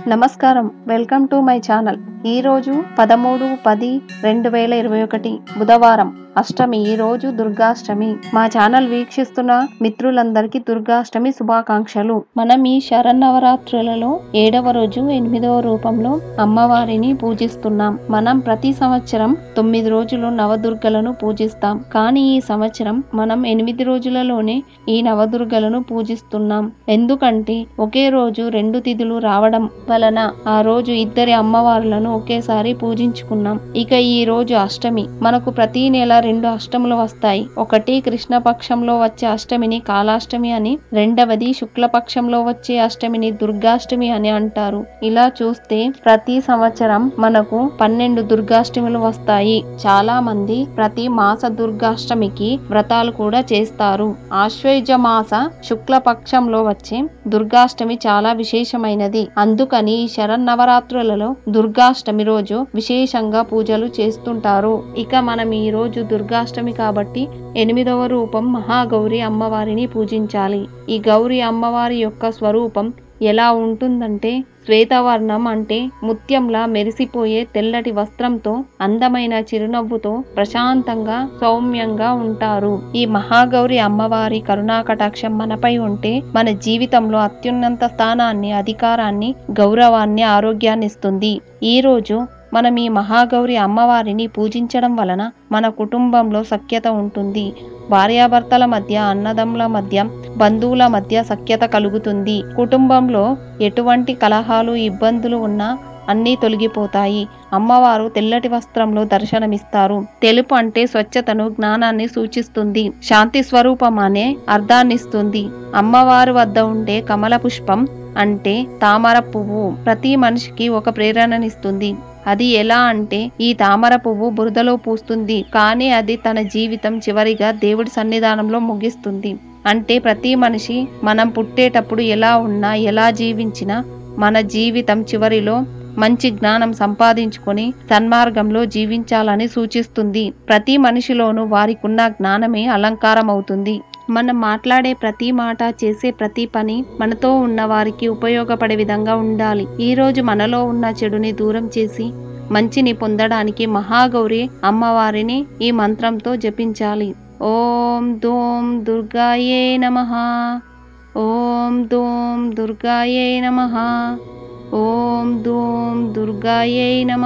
నమస్కారం welcome to my channel ఈ రోజు పదమూడు పది రెండు వేల ఇరవై ఒకటి బుధవారం అష్టమి ఈ రోజు దుర్గాష్టమి మా ఛానల్ వీక్షిస్తున్న మిత్రులందరికీ దుర్గాష్టమి శుభాకాంక్షలు మనం ఈ శరన్నవరాత్రులలో ఏడవ రోజు ఎనిమిదవ రూపంలో అమ్మవారిని పూజిస్తున్నాం మనం ప్రతి సంవత్సరం తొమ్మిది రోజులు నవదుర్గలను పూజిస్తాం కానీ ఈ సంవత్సరం మనం ఎనిమిది రోజులలోనే ఈ నవదుర్గలను పూజిస్తున్నాం ఎందుకంటే ఒకే రోజు రెండు తిథులు రావడం వలన ఆ రోజు ఇద్దరి అమ్మవార్లను ఒకేసారి పూజించుకున్నాం ఇక ఈ రోజు అష్టమి మనకు ప్రతి నెల రెండు అష్టములు వస్తాయి ఒకటి కృష్ణ పక్షంలో వచ్చే అష్టమిని కాలాష్టమి అని రెండవది శుక్లపక్షంలో వచ్చే అష్టమిని దుర్గాష్టమి అని అంటారు ఇలా చూస్తే ప్రతి సంవత్సరం మనకు పన్నెండు దుర్గాష్టములు వస్తాయి చాలా మంది ప్రతి మాస దుర్గాష్టమికి వ్రతాలు కూడా చేస్తారు ఆశ్వయుజ మాస శుక్ల పక్షంలో వచ్చే దుర్గాష్టమి చాలా విశేషమైనది అందుకని ఈ శరన్నవరాత్రులలో దుర్గాష్టమి రోజు విశేషంగా పూజలు చేస్తుంటారు ఇక మనం ఈ రోజు దుర్గాష్టమి కాబట్టి ఎనిమిదవ రూపం మహాగౌరి అమ్మవారిని పూజించాలి ఈ గౌరి అమ్మవారి యొక్క స్వరూపం ఎలా ఉంటుందంటే శ్వేతవర్ణం అంటే ముత్యంలా మెరిసిపోయే తెల్లటి వస్త్రంతో అందమైన చిరునవ్వుతో ప్రశాంతంగా సౌమ్యంగా ఉంటారు ఈ మహాగౌరి అమ్మవారి కరుణాకటాక్షం మనపై ఉంటే మన జీవితంలో అత్యున్నత స్థానాన్ని అధికారాన్ని గౌరవాన్ని ఆరోగ్యాన్ని ఇస్తుంది ఈ రోజు మనం ఈ మహాగౌరి అమ్మవారిని పూజించడం వలన మన కుటుంబంలో సఖ్యత ఉంటుంది భార్యాభర్తల మధ్య అన్నదమ్ముల మధ్య బంధువుల మధ్య సఖ్యత కలుగుతుంది కుటుంబంలో ఎటువంటి కలహాలు ఇబ్బందులు ఉన్నా అన్నీ తొలగిపోతాయి అమ్మవారు తెల్లటి వస్త్రంలో దర్శనమిస్తారు తెలుపు అంటే స్వచ్ఛతను జ్ఞానాన్ని సూచిస్తుంది శాంతి స్వరూపం అనే అర్థాన్నిస్తుంది అమ్మవారి వద్ద ఉండే కమల పుష్పం అంటే తామర పువ్వు ప్రతి మనిషికి ఒక ప్రేరణనిస్తుంది అది ఎలా అంటే ఈ తామర పువ్వు బురదలో పూస్తుంది కానీ అది తన జీవితం చివరిగా దేవుడి సన్నిధానంలో ముగిస్తుంది అంటే ప్రతి మనిషి మనం పుట్టేటప్పుడు ఎలా ఉన్నా ఎలా జీవించినా మన జీవితం చివరిలో మంచి జ్ఞానం సంపాదించుకొని సన్మార్గంలో జీవించాలని సూచిస్తుంది ప్రతి మనిషిలోనూ వారికున్న జ్ఞానమే అలంకారం అవుతుంది మనం మాట్లాడే ప్రతి మాట చేసే ప్రతి పని మనతో ఉన్న వారికి ఉపయోగపడే విధంగా ఉండాలి ఈ రోజు మనలో ఉన్న చెడుని దూరం చేసి మంచిని పొందడానికి మహాగౌరి అమ్మవారిని ఈ మంత్రంతో జపించాలి ఓం దోం దుర్గాయే నమ ఓం దోం దుర్గాయే నమ ఓం దోం దుర్గాయే నమ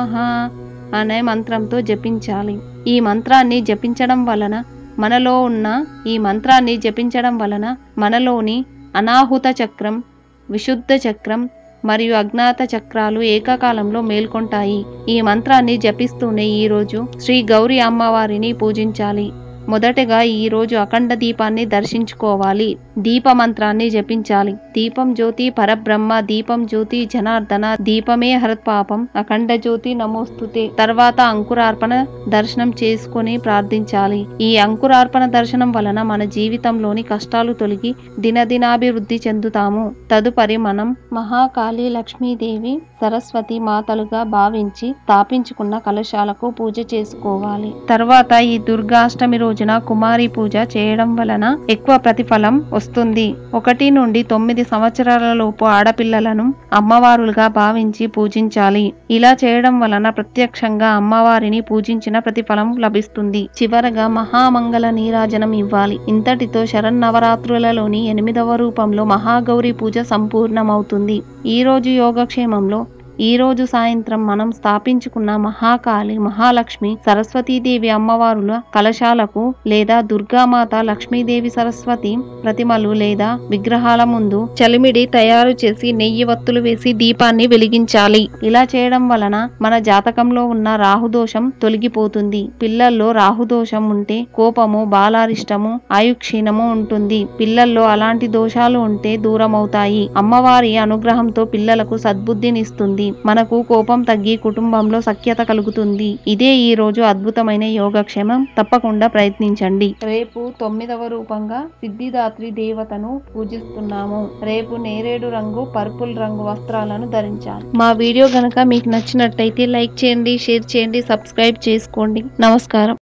అనే మంత్రంతో జపించాలి ఈ మంత్రాన్ని జపించడం వలన మనలో ఉన్న ఈ మంత్రాన్ని జపించడం వలన మనలోని అనాహుత చక్రం విశుద్ధ చక్రం మరియు అజ్ఞాత చక్రాలు ఏకకాలంలో మేల్కొంటాయి ఈ మంత్రాన్ని జపిస్తూనే ఈరోజు శ్రీ గౌరి అమ్మవారిని పూజించాలి మొదటగా ఈ రోజు అఖండ దీపాన్ని దర్శించుకోవాలి దీప మంత్రాన్ని జపించాలి దీపం జ్యోతి పరబ్రహ్మ దీపం జ్యోతి జనార్దన దీపమే హరత్పాపం అఖండ జ్యోతి నమోస్తుతే తర్వాత అంకురార్పణ దర్శనం చేసుకొని ప్రార్థించాలి ఈ అంకురార్పణ దర్శనం వలన మన జీవితంలోని కష్టాలు తొలగి దినదినాభివృద్ధి చెందుతాము తదుపరి మనం మహాకాళి లక్ష్మీదేవి సరస్వతి మాతలుగా భావించి స్థాపించుకున్న కలశాలకు పూజ చేసుకోవాలి తర్వాత ఈ దుర్గాష్టమి రోజున కుమారి పూజ చేయడం వలన ఎక్కువ ప్రతిఫలం వస్తుంది ఒకటి నుండి తొమ్మిది సంవత్సరాల లోపు ఆడపిల్లలను అమ్మవారులుగా భావించి పూజించాలి ఇలా చేయడం వలన ప్రత్యక్షంగా అమ్మవారిని పూజించిన ప్రతిఫలం లభిస్తుంది చివరగా మహామంగళ నీరాజనం ఇవ్వాలి ఇంతటితో శరన్నవరాత్రులలోని ఎనిమిదవ రూపంలో మహాగౌరి పూజ సంపూర్ణమవుతుంది ఈ రోజు యోగక్షేమంలో ఈ రోజు సాయంత్రం మనం స్థాపించుకున్న మహాకాళి మహాలక్ష్మి సరస్వతీదేవి అమ్మవారుల కలశాలకు లేదా దుర్గామాత లక్ష్మీదేవి సరస్వతి ప్రతిమలు లేదా విగ్రహాల ముందు చలిమిడి తయారు చేసి నెయ్యి వత్తులు వేసి దీపాన్ని వెలిగించాలి ఇలా చేయడం వలన మన జాతకంలో ఉన్న రాహుదోషం తొలగిపోతుంది పిల్లల్లో రాహుదోషం ఉంటే కోపము బాలారిష్టము ఆయుక్షీణము ఉంటుంది పిల్లల్లో అలాంటి దోషాలు ఉంటే దూరమవుతాయి అమ్మవారి అనుగ్రహంతో పిల్లలకు సద్బుద్ధినిస్తుంది మనకు కోపం తగ్గి కుటుంబంలో సఖ్యత కలుగుతుంది ఇదే ఈ రోజు అద్భుతమైన యోగక్షేమం తప్పకుండా ప్రయత్నించండి రేపు తొమ్మిదవ రూపంగా సిద్ధిదాత్రి దేవతను పూజిస్తున్నాము రేపు నేరేడు రంగు పర్పుల్ రంగు వస్త్రాలను ధరించాలి మా వీడియో గనక మీకు నచ్చినట్టయితే లైక్ చేయండి షేర్ చేయండి సబ్స్క్రైబ్ చేసుకోండి నమస్కారం